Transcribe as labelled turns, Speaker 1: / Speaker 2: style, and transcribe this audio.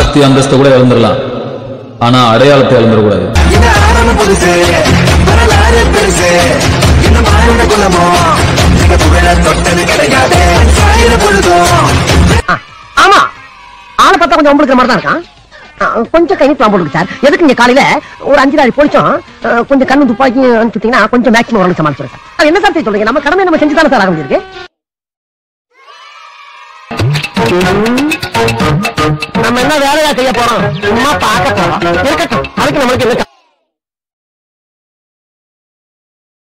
Speaker 1: ஆஸ்தி அந்தஸ்தை கூட இழந்துடலாம் ஆனா அடையாளத்தை இழந்துடக்கூடாது
Speaker 2: இந்த ஆரம்பம் புதுசு வரலாறு பெருசு இந்த மாநில குலமோ நீங்க புகழ தொட்டது கிடையாது சாயிர பொழுதும்
Speaker 3: ஆமா ஆளை பார்த்தா கொஞ்சம் உங்களுக்கு மாதிரி தான் இருக்கான் ஆ, கொஞ்சம் கை போட்டுருக்கு சார் எதுக்கு இங்க காலையில ஒரு அஞ்சு நாள் போலிச்சோம் ஆ, கொஞ்சம் கண்ணு துப்பாக்கி அனுப்பிச்சுட்டீங்கன்னா கொஞ்சம் மேக்ஸிமம் ஓரளவு சமாளிச்சிருக்கேன் சார் அது என்ன சார் செய்ய சொல்றீங்க நம்ம கடமை நம்ம செஞ்சு தானே சார் ஆக வேண்டியிருக்கு நம்ம என்ன வேலையா செய்ய போறோம் சும்மா பார்க்க போறோம் இருக்கட்டும் அதுக்கு நம்மளுக்கு என்ன